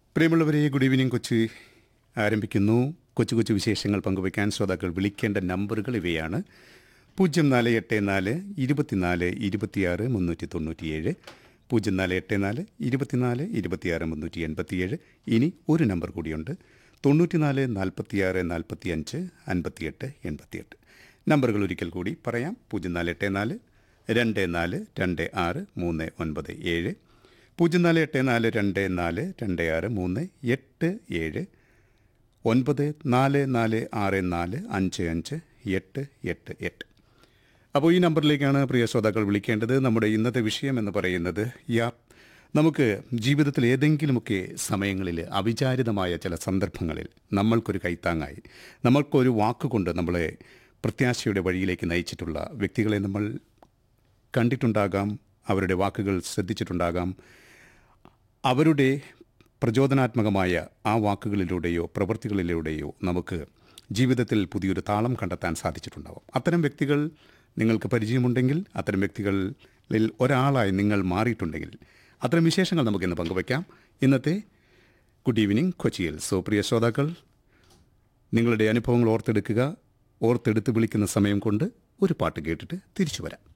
പ്രിയമുള്ളവരെ good evening Kochi ആരംഭിക്കുന്നു കൊച്ചു കൊച്ചു വിശേഷങ്ങൾ പങ്കുവയ്ക്കാൻ ശ്രോതാക്കൾ വിളിക്കേണ്ട നമ്പറുകൾ ഇവയാണ് പൂജ്യം നാല് എട്ട് നാല് ഇരുപത്തിനാല് ഇരുപത്തിയാറ് മുന്നൂറ്റി തൊണ്ണൂറ്റിയേഴ് പൂജ്യം നാല് എട്ട് നാല് ഇരുപത്തിനാല് ഇരുപത്തിയാറ് മുന്നൂറ്റി എൺപത്തിയേഴ് ഇനി ഒരു നമ്പർ കൂടിയുണ്ട് തൊണ്ണൂറ്റിനാല് നാൽപ്പത്തിയാറ് നാൽപ്പത്തിയഞ്ച് അൻപത്തിയെട്ട് എൺപത്തിയെട്ട് നമ്പറുകൾ ഒരിക്കൽ കൂടി പറയാം പൂജ്യം നാല് എട്ട് നാല് രണ്ട് നാല് രണ്ട് ആറ് മൂന്ന് ഒൻപത് ഏഴ് പൂജ്യം നാല് എട്ട് നാല് രണ്ട് നാല് രണ്ട് ആറ് മൂന്ന് എട്ട് ഏഴ് ഒൻപത് നാല് നാല് ആറ് നാല് അഞ്ച് അഞ്ച് എട്ട് എട്ട് എട്ട് അപ്പോൾ ഈ നമ്പറിലേക്കാണ് പ്രിയ ശ്രോതാക്കൾ വിളിക്കേണ്ടത് നമ്മുടെ ഇന്നത്തെ വിഷയം എന്ന് പറയുന്നത് യാ നമുക്ക് ജീവിതത്തിൽ ഏതെങ്കിലുമൊക്കെ സമയങ്ങളിൽ അവിചാരിതമായ ചില സന്ദർഭങ്ങളിൽ നമ്മൾക്കൊരു കൈത്താങ്ങായി നമ്മൾക്കൊരു വാക്കുകൊണ്ട് നമ്മളെ പ്രത്യാശയുടെ വഴിയിലേക്ക് നയിച്ചിട്ടുള്ള വ്യക്തികളെ നമ്മൾ കണ്ടിട്ടുണ്ടാകാം അവരുടെ വാക്കുകൾ ശ്രദ്ധിച്ചിട്ടുണ്ടാകാം അവരുടെ പ്രചോദനാത്മകമായ ആ വാക്കുകളിലൂടെയോ പ്രവൃത്തികളിലൂടെയോ നമുക്ക് ജീവിതത്തിൽ പുതിയൊരു താളം കണ്ടെത്താൻ സാധിച്ചിട്ടുണ്ടാവും അത്തരം വ്യക്തികൾ നിങ്ങൾക്ക് പരിചയമുണ്ടെങ്കിൽ അത്തരം വ്യക്തികളിൽ ഒരാളായി നിങ്ങൾ മാറിയിട്ടുണ്ടെങ്കിൽ അത്തരം വിശേഷങ്ങൾ നമുക്കിന്ന് പങ്കുവയ്ക്കാം ഇന്നത്തെ ഗുഡ് ഈവനിങ് കൊച്ചിയിൽ സോ പ്രിയ ശ്രോതാക്കൾ നിങ്ങളുടെ അനുഭവങ്ങൾ ഓർത്തെടുക്കുക ഓർത്തെടുത്ത് വിളിക്കുന്ന സമയം കൊണ്ട് ഒരു പാട്ട് കേട്ടിട്ട് തിരിച്ചു വരാം